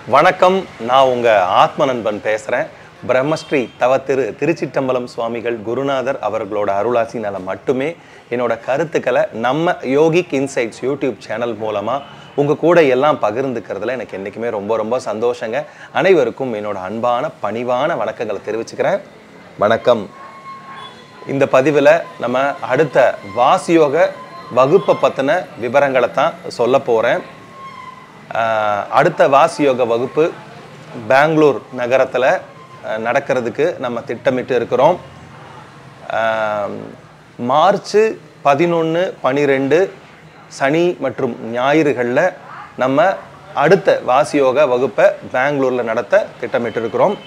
வணக்கம் நான் உங்க ஆத்ம நண்பன் பேசுறேன் பிரம்மஸ்ரீ தவ திரு திருச்சிட்டம்பலம் சுவாமிகள் குருநாதர் அவர்களோட அருளாசினால மட்டுமே என்னோட கருத்துக்களை நம்ம யோகிக் இன்சைட்ஸ் யூடியூப் சேனல் மூலமா உங்க கூட எல்லாம் பகிர்ந்துக்கிறதுல எனக்கு என்றைக்குமே ரொம்ப ரொம்ப சந்தோஷங்க அனைவருக்கும் என்னோட அன்பான பணிவான வணக்கங்களை தெரிவிச்சுக்கிறேன் வணக்கம் இந்த பதிவில் நம்ம அடுத்த வாசியோக வகுப்பை பற்றின விவரங்களை தான் சொல்ல போகிறேன் அடுத்த வாசியோக வகுப்பு பெங்களூர் நகரத்தில் நடக்கிறதுக்கு நம்ம திட்டமிட்டு இருக்கிறோம் ஆஹ், மார்ச் பதினொன்று பனிரெண்டு சனி மற்றும் ஞாயிறுகளில் நம்ம அடுத்த வாசியோக வகுப்பை பெங்களூரில் நடத்த திட்டமிட்டு இருக்கிறோம்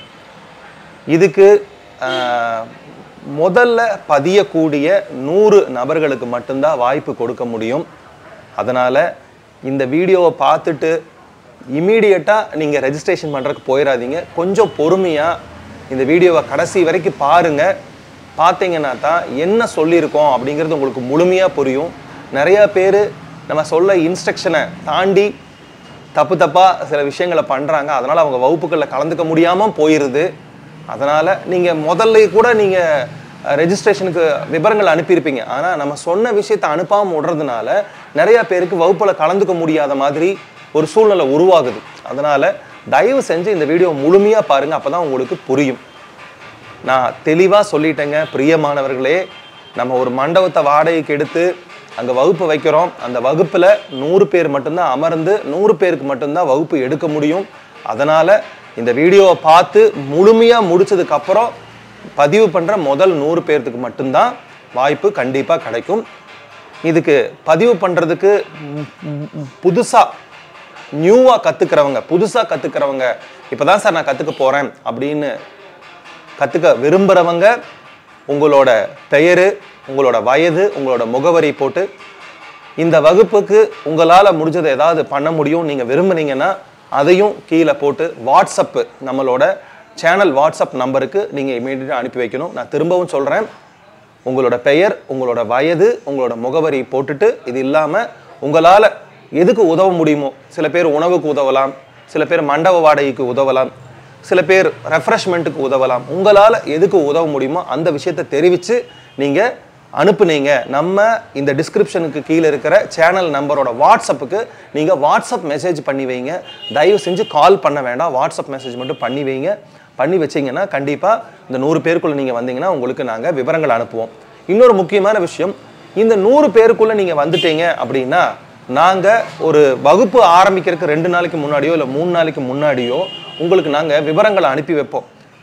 இதுக்கு ஆஹ், முதல்ல பதியக்கூடிய நூறு நபர்களுக்கு மட்டும்தான் வாய்ப்பு கொடுக்க முடியும் அதனால் இந்த வீடியோவை பார்த்துட்டு இமீடியட்டாக நீங்கள் ரெஜிஸ்ட்ரேஷன் பண்ணுறதுக்கு போயிடாதீங்க கொஞ்சம் பொறுமையாக இந்த வீடியோவை கடைசி வரைக்கும் பாருங்கள் பார்த்தீங்கன்னா தான் என்ன சொல்லியிருக்கோம் அப்படிங்கிறது உங்களுக்கு முழுமையாக புரியும் நிறையா பேர் நம்ம சொல்ல இன்ஸ்ட்ரக்ஷனை தாண்டி தப்பு தப்பாக சில விஷயங்களை பண்ணுறாங்க அதனால் அவங்க வகுப்புகளில் கலந்துக்க முடியாமல் போயிடுது அதனால் நீங்கள் முதல்ல கூட நீங்கள் ரெஜிஸ்ட்ரேஷனுக்கு விவரங்கள் அனுப்பியிருப்பீங்க ஆனால் நம்ம சொன்ன விஷயத்தை அனுப்பாமல் விடுறதுனால நிறையா பேருக்கு வகுப்பில் கலந்துக்க முடியாத மாதிரி ஒரு சூழ்நிலை உருவாகுது அதனால் தயவு செஞ்சு இந்த வீடியோ முழுமையாக பாருங்கள் அப்போ தான் உங்களுக்கு புரியும் நான் தெளிவாக சொல்லிட்டேங்க பிரியமானவர்களே நம்ம ஒரு மண்டபத்தை வாடகைக்கு எடுத்து அங்கே வகுப்பு வைக்கிறோம் அந்த வகுப்பில் நூறு பேர் மட்டும்தான் அமர்ந்து நூறு பேருக்கு மட்டும்தான் வகுப்பு எடுக்க முடியும் அதனால் இந்த வீடியோவை பார்த்து முழுமையாக முடிச்சதுக்கப்புறம் பதிவு பண்ணுற முதல் நூறு பேர்த்துக்கு மட்டும்தான் வாய்ப்பு கண்டிப்பாக கிடைக்கும் இதுக்கு பதிவு பண்ணுறதுக்கு புதுசாக நியூவாக கற்றுக்கிறவங்க புதுசாக கற்றுக்கிறவங்க இப்போ தான் சார் நான் கற்றுக்க போகிறேன் அப்படின்னு கற்றுக்க விரும்புகிறவங்க உங்களோட பெயர் உங்களோட வயது உங்களோட முகவரி போட்டு இந்த வகுப்புக்கு உங்களால் முடிஞ்சதை ஏதாவது பண்ண முடியும் நீங்கள் விரும்புனீங்கன்னா அதையும் கீழே போட்டு வாட்ஸ்அப்பு நம்மளோட சேனல் வாட்ஸ்அப் நம்பருக்கு நீங்கள் இமீடியட்டாக அனுப்பி வைக்கணும் நான் திரும்பவும் சொல்கிறேன் உங்களோட பெயர் உங்களோட வயது உங்களோட முகவரி போட்டுட்டு இது இல்லாமல் உங்களால் எதுக்கு உதவ முடியுமோ சில பேர் உணவுக்கு உதவலாம் சில பேர் மண்டப வாடகைக்கு உதவலாம் சில பேர் ரெஃப்ரெஷ்மெண்ட்டுக்கு உதவலாம் உங்களால் எதுக்கு உதவ முடியுமோ அந்த விஷயத்தை தெரிவித்து நீங்கள் அனுப்புனீங்க நம்ம இந்த டிஸ்கிரிப்ஷனுக்கு கீழே இருக்கிற சேனல் நம்பரோட வாட்ஸ்அப்புக்கு நீங்கள் வாட்ஸ்அப் மெசேஜ் பண்ணி வைங்க தயவு செஞ்சு கால் பண்ண வேண்டாம் வாட்ஸ்அப் மெசேஜ் மட்டும் பண்ணி வைங்க பண்ணி வச்சீங்கன்னா கண்டிப்பாக இந்த நூறு பேருக்குள்ளே நீங்கள் வந்தீங்கன்னா உங்களுக்கு நாங்கள் விவரங்கள் அனுப்புவோம் இன்னொரு முக்கியமான விஷயம் இந்த நூறு பேருக்குள்ளே நீங்கள் வந்துட்டீங்க அப்படின்னா நாங்கள் ஒரு வகுப்பு ஆரம்பிக்கிறதுக்கு ரெண்டு நாளைக்கு முன்னாடியோ இல்லை மூணு நாளைக்கு முன்னாடியோ உங்களுக்கு நாங்கள் விவரங்களை அனுப்பி வைப்போம்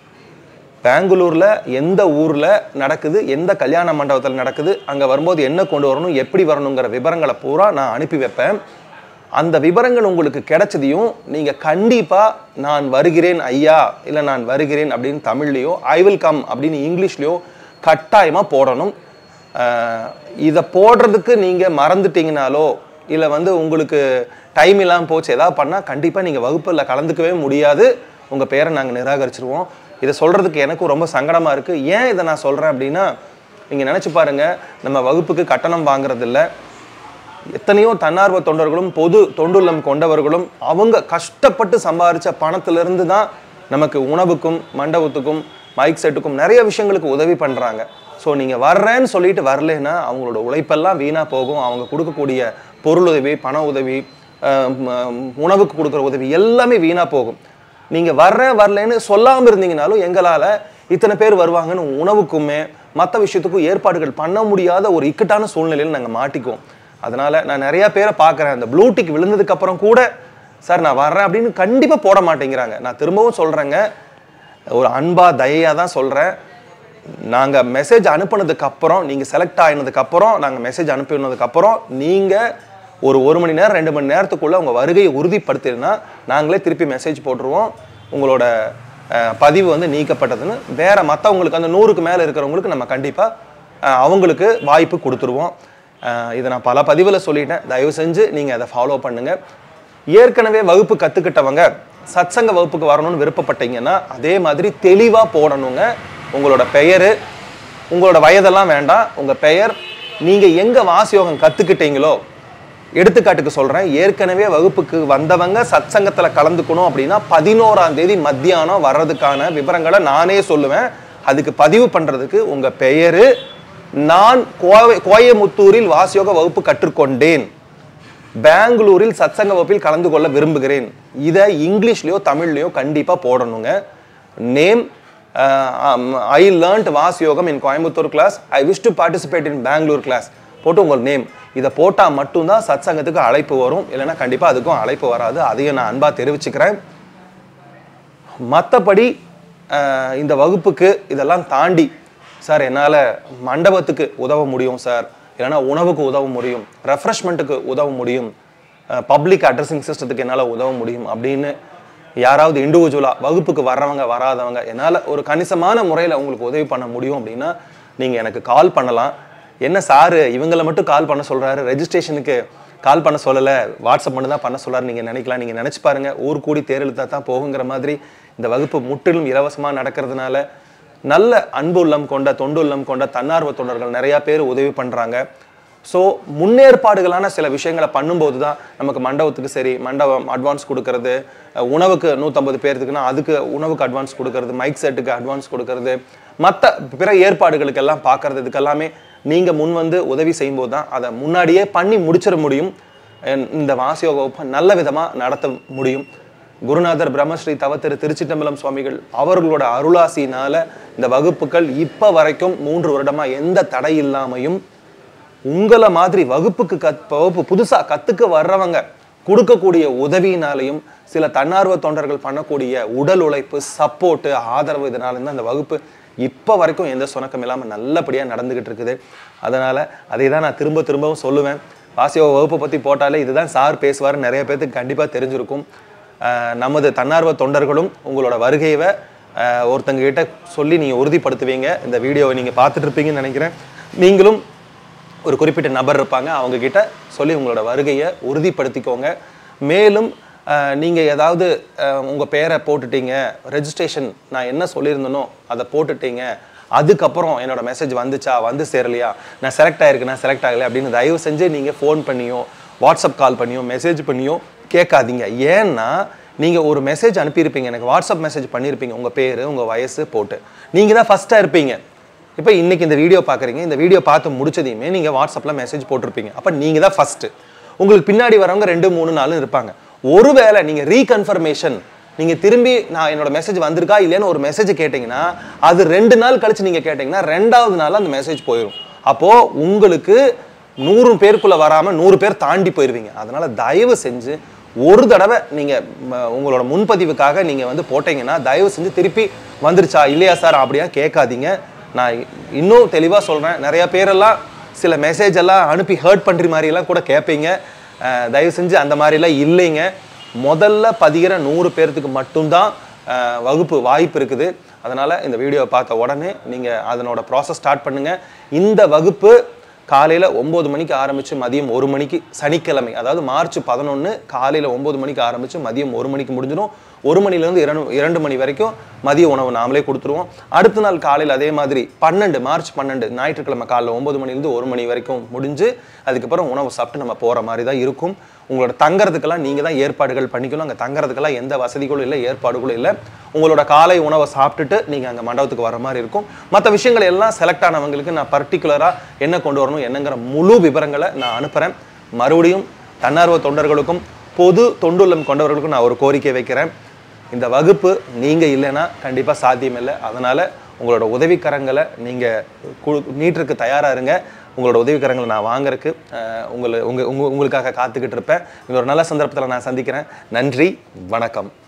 பெங்களூரில் எந்த ஊரில் நடக்குது எந்த கல்யாண மண்டபத்தில் நடக்குது அங்கே வரும்போது என்ன கொண்டு வரணும் எப்படி வரணுங்கிற விவரங்களை பூரா நான் அனுப்பி வைப்பேன் அந்த விவரங்கள் உங்களுக்கு கிடைச்சதையும் நீங்கள் கண்டிப்பாக நான் வருகிறேன் ஐயா இல்லை நான் வருகிறேன் அப்படின்னு தமிழ்லையோ ஐ வில் கம் அப்படின்னு இங்கிலீஷ்லையோ கட்டாயமாக போடணும் அஹ், இதை போடுறதுக்கு நீங்கள் மறந்துட்டீங்கனாலோ இல்லை வந்து உங்களுக்கு டைம் இல்லாமல் போச்சு ஏதாவது பண்ணால் கண்டிப்பாக நீங்கள் வகுப்பில் கலந்துக்கவே முடியாது உங்கள் பேரை நாங்கள் நிராகரிச்சிருவோம் இதை சொல்கிறதுக்கு எனக்கும் ரொம்ப சங்கடமாக இருக்குது ஏன் இதை நான் சொல்கிறேன் அப்படின்னா நீங்கள் நினச்சி பாருங்கள் நம்ம வகுப்புக்கு கட்டணம் வாங்குறதில்ல எத்தனையோ தன்னார்வ தொண்டர்களும் பொது தொண்டுள்ளம் கொண்டவர்களும் அவங்க கஷ்டப்பட்டு சம்பாதிச்ச பணத்திலிருந்து தான் நமக்கு உணவுக்கும் மண்டபத்துக்கும் மைக் செட்டுக்கும் நிறைய விஷயங்களுக்கு உதவி பண்ணுறாங்க ஸோ நீங்கள் வர்றேன்னு சொல்லிட்டு வரலைன்னா அவங்களோட உழைப்பெல்லாம் வீணாக போகும் அவங்க கொடுக்கக்கூடிய பொருள் உதவி பண உதவி அஹ், ம- உணவுக்கு கொடுக்குற உதவி எல்லாமே வீணாக போகும் நீங்கள் வர்றேன் வரலைன்னு சொல்லாமல் இருந்தீங்கனாலும் எங்களால் இத்தனை பேர் வருவாங்கன்னு உணவுக்குமே மற்ற விஷயத்துக்கும் ஏற்பாடுகள் பண்ண முடியாத ஒரு இக்கட்டான சூழ்நிலையில் நாங்கள் மாட்டிக்குவோம் அதனால் நான் நிறையா பேரை பார்க்குறேன் அந்த ப்ளூடிக் விழுந்ததுக்கு அப்புறம் கூட சார் நான் வர்றேன் அப்படின்னு கண்டிப்பாக போட மாட்டேங்கிறாங்க நான் திரும்பவும் சொல்கிறேங்க ஒரு அன்பா தயையாக தான் சொல்கிறேன் நாங்கள் மெசேஜ் அனுப்புனதுக்கு அப்புறம் நீங்கள் செலக்ட் ஆகினதுக்கு அப்புறம் நாங்கள் மெசேஜ் அனுப்பினதுக்கு அப்புறம் நீங்கள் ஒரு ஒரு மணி நேரம் ரெண்டு மணி நேரத்துக்குள்ள உங்கள் வருகையை உறுதிப்படுத்தினா நாங்களே திருப்பி மெசேஜ் போட்டுருவோம் உங்களோட அஹ், பதிவு வந்து நீக்கப்பட்டதுன்னு வேற மற்றவங்களுக்கு அந்த நூறுக்கு மேலே இருக்கிறவங்களுக்கு நம்ம கண்டிப்பாக அவங்களுக்கு வாய்ப்பு கொடுத்துருவோம் அஹ், இதை நான் பல பதிவில் சொல்லிட்டேன் தயவு செஞ்சு நீங்கள் அதை ஃபாலோ பண்ணுங்கள் ஏற்கனவே வகுப்பு கற்றுக்கிட்டவங்க சத்சங்க வகுப்புக்கு வரணும்னு விருப்பப்பட்டீங்கன்னா அதே மாதிரி தெளிவாக போடணுங்க உங்களோட பெயர் உங்களோட வயதெல்லாம் வேண்டாம் உங்கள் பெயர் நீங்கள் எங்கே வாசியோகம் கற்றுக்கிட்டீங்களோ எடுத்துக்காட்டுக்கு சொல்றேன் ஏற்கனவே வகுப்புக்கு வந்தவங்க சத்சங்கத்துல கலந்துக்கணும் அப்படின்னா பதினோராம் தேதி மத்தியானம் வர்றதுக்கான விவரங்களை நானே சொல்லுவேன் அதுக்கு பதிவு பண்றதுக்கு உங்க பெயரு நான் கோவை கோயமுத்தூரில் வாசியோக வகுப்பு கற்றுக்கொண்டேன் பெங்களூரில் சத்சங்க வகுப்பில் கலந்து கொள்ள விரும்புகிறேன் இதை இங்கிலீஷ்லயோ தமிழ்லயோ கண்டிப்பா போடணுங்க நேம் ஐ லேர்ன்ட் வாஸ் யோகம் in Coimbatore class I wish to participate in Bangalore class போட்டு உங்கள் நேம் இதை போட்டால் மட்டும்தான் சத்சங்கத்துக்கு அழைப்பு வரும் இல்லைன்னா கண்டிப்பாக அதுக்கும் அழைப்பு வராது அதையும் நான் அன்பாக தெரிவிச்சுக்கிறேன் மற்றபடி இந்த வகுப்புக்கு இதெல்லாம் தாண்டி சார் என்னால் மண்டபத்துக்கு உதவ முடியும் சார் இல்லைன்னா உணவுக்கு உதவ முடியும் ரெஃப்ரெஷ்மெண்ட்டுக்கு உதவ முடியும் பப்ளிக் அட்ரஸிங் சிஸ்டத்துக்கு என்னால் உதவ முடியும் அப்படின்னு யாராவது இண்டிவிஜுவலாக வகுப்புக்கு வர்றவங்க வராதவங்க என்னால் ஒரு கணிசமான முறையில் உங்களுக்கு உதவி பண்ண முடியும் அப்படின்னா நீங்கள் எனக்கு கால் பண்ணலாம் என்ன சாரு இவங்கள மட்டும் கால் பண்ண சொல்கிறாரு ரெஜிஸ்ட்ரேஷனுக்கு கால் பண்ண சொல்லலை வாட்ஸ்அப் மட்டும் தான் பண்ண சொல்றாரு நீங்கள் நினைக்கலாம் நீங்கள் நினச்சி பாருங்க ஊர் கூடி தேர்தெழுத்தா தான் போகுங்கிற மாதிரி இந்த வகுப்பு முற்றிலும் இலவசமாக நடக்கிறதுனால நல்ல அன்பு உள்ளம் கொண்ட தொண்டு உள்ளம் கொண்ட தன்னார்வ தொண்டர்கள் நிறையா பேர் உதவி பண்ணுறாங்க ஸோ முன்னேற்பாடுகளான சில விஷயங்களை பண்ணும்போது தான் நமக்கு மண்டபத்துக்கு சரி மண்டபம் அட்வான்ஸ் கொடுக்கறது அஹ் உணவுக்கு நூற்றம்பது பேர்த்துக்குன்னா அதுக்கு உணவுக்கு அட்வான்ஸ் கொடுக்கறது மைக் செட்டுக்கு அட்வான்ஸ் கொடுக்கறது மற்ற பிற ஏற்பாடுகளுக்கு எல்லாம் பார்க்கறது இதுக்கெல்லாமே நீங்கள் முன் வந்து உதவி செய்யும்போது தான் அதை முன்னாடியே பண்ணி முடிச்சிட முடியும் அஹ் இந்த வாசியோக வகுப்பை நல்ல விதமாக நடத்த முடியும் குருநாதர் பிரம்மஸ்ரீ தவத்திரு திருச்சிட்டம்பலம் சுவாமிகள் அவர்களோட அருளாசினால இந்த வகுப்புகள் இப்போ வரைக்கும் மூன்று வருடமா எந்த தடை இல்லாமையும் உங்களை மாதிரி வகுப்புக்கு கத் வகுப்பு புதுசா கத்துக்க வர்றவங்க கொடுக்கக்கூடிய உதவியினாலையும் சில தன்னார்வ தொண்டர்கள் பண்ணக்கூடிய உடல் உழைப்பு சப்போர்ட்டு ஆதரவு இதனால தான் அந்த வகுப்பு இப்போ வரைக்கும் எந்த சுணக்கம் இல்லாமல் நல்லபடியாக நடந்துகிட்டு இருக்குது அதனால அதை தான் நான் திரும்ப திரும்பவும் சொல்லுவேன் வாசியோக வகுப்பை பற்றி போட்டாலே இதுதான் சார் பேசுவார் நிறைய பேர்த்துக்கு கண்டிப்பாக தெரிஞ்சிருக்கும் ஆஹ் நமது தன்னார்வ தொண்டர்களும் உங்களோட வருகையை ஆஹ் ஒருத்தங்க கிட்ட சொல்லி நீங்கள் உறுதிப்படுத்துவீங்க இந்த வீடியோவை நீங்கள் பார்த்துட்டு இருப்பீங்கன்னு நினைக்கிறேன் நீங்களும் ஒரு குறிப்பிட்ட நபர் இருப்பாங்க அவங்க கிட்ட சொல்லி உங்களோட வருகையை உறுதிப்படுத்திக்கோங்க மேலும் ஆஹ் நீங்க ஏதாவது ஆஹ் உங்க பேரை போட்டுட்டீங்க ரெஜிஸ்ட்ரேஷன் நான் என்ன சொல்லியிருந்தனோ அதை போட்டுட்டீங்க அதுக்கப்புறம் என்னோட மெசேஜ் வந்துச்சா வந்து சேரலையா நான் செலக்ட் ஆயிருக்கேனா செலக்ட் ஆகலை அப்படின்னு தயவு செஞ்சு நீங்க ஃபோன் பண்ணியோ வாட்ஸ்அப் கால் பண்ணியோ மெசேஜ் பண்ணியோ கேட்காதீங்க ஏன்னா நீங்க ஒரு மெசேஜ் அனுப்பியிருப்பீங்க எனக்கு வாட்ஸ்அப் மெசேஜ் பண்ணியிருப்பீங்க உங்க பேரு உங்க வயசு போட்டு நீங்க தான் ஃபர்ஸ்டா இருப்பீங்க இப்போ இன்னைக்கு இந்த வீடியோ பார்க்குறீங்க இந்த வீடியோ பார்த்து முடிச்சதையுமே நீங்கள் வாட்ஸ்அப்பில் மெசேஜ் போட்டிருப்பீங்க அப்போ நீங்கள் தான் ஃபஸ்ட்டு உங்களுக்கு பின்னாடி வரவங்க ரெண்டு மூணு நாளும் இருப்பாங்க ஒருவேளை நீங்கள் ரீகன்ஃபர்மேஷன் நீங்கள் திரும்பி நான் என்னோட மெசேஜ் வந்திருக்கா இல்லைன்னு ஒரு மெசேஜ் கேட்டிங்கன்னா அது ரெண்டு நாள் கழிச்சு நீங்கள் கேட்டிங்கன்னா ரெண்டாவது நாள் அந்த மெசேஜ் போயிடும் அப்போது உங்களுக்கு நூறு பேருக்குள்ளே வராமல் நூறு பேர் தாண்டி போயிடுவீங்க அதனால் தயவு செஞ்சு ஒரு தடவை நீங்கள் உங்களோட முன்பதிவுக்காக நீங்கள் வந்து போட்டீங்கன்னா தயவு செஞ்சு திருப்பி வந்துருச்சா இல்லையா சார் அப்படியா கேட்காதீங்க நான் இன்னும் தெளிவாக சொல்கிறேன் நிறைய பேரெல்லாம் சில மெசேஜ் எல்லாம் அனுப்பி ஹர்ட் பண்ணுற மாதிரிலாம் கூட கேட்பீங்க அஹ் தயவு செஞ்சு அந்த மாதிரிலாம் இல்லைங்க முதல்ல பதிகிற நூறு பேர்த்துக்கு மட்டும்தான் அஹ் வகுப்பு வாய்ப்பு இருக்குது அதனால் இந்த வீடியோவை பார்த்த உடனே நீங்கள் அதனோட ப்ராசஸ் ஸ்டார்ட் பண்ணுங்கள் இந்த வகுப்பு காலையில் ஒம்பது மணிக்கு ஆரம்பித்து மதியம் ஒரு மணிக்கு சனிக்கிழமை அதாவது மார்ச் பதினொன்று காலையில் ஒம்பது மணிக்கு ஆரம்பித்து மதியம் ஒரு மணிக்கு முடிஞ்சிடும் ஒரு மணிலேருந்து இரண்டு இரண்டு மணி வரைக்கும் மதிய உணவு நாமளே கொடுத்துருவோம் அடுத்த நாள் காலையில் அதே மாதிரி பன்னெண்டு மார்ச் பன்னெண்டு ஞாயிற்றுக்கிழமை காலைல ஒம்பது மணிலேருந்து ஒரு மணி வரைக்கும் முடிஞ்சு அதுக்கப்புறம் உணவு சாப்பிட்டு நம்ம போகிற மாதிரி தான் இருக்கும் உங்களோட தங்கறதுக்கெல்லாம் நீங்கள் தான் ஏற்பாடுகள் பண்ணிக்கணும் அங்கே தங்கறதுக்கெல்லாம் எந்த வசதிகளும் இல்லை ஏற்பாடுகளும் இல்லை உங்களோட காலை உணவை சாப்பிட்டுட்டு நீங்கள் அங்கே மண்டபத்துக்கு வர மாதிரி இருக்கும் மற்ற விஷயங்கள் எல்லாம் செலக்ட் ஆனவங்களுக்கு நான் பர்டிகுலராக என்ன கொண்டு வரணும் என்னங்கிற முழு விவரங்களை நான் அனுப்புகிறேன் மறுபடியும் தன்னார்வ தொண்டர்களுக்கும் பொது தொண்டுள்ளம் கொண்டவர்களுக்கும் நான் ஒரு கோரிக்கை வைக்கிறேன் இந்த வகுப்பு நீங்கள் இல்லைன்னா கண்டிப்பாக சாத்தியம் இல்லை அதனால் உங்களோட உதவிக்கரங்களை நீங்கள் நீட்டிற்கு தயாராக இருங்க உங்களோட உதவிக்கரங்களை நான் வாங்குறதுக்கு அஹ், உங்களை உங்க உங்க- உங்களுக்காக காத்துக்கிட்டு இருப்பேன் இன்னொரு நல்ல சந்தர்ப்பத்தில் நான் சந்திக்கிறேன் நன்றி வணக்கம்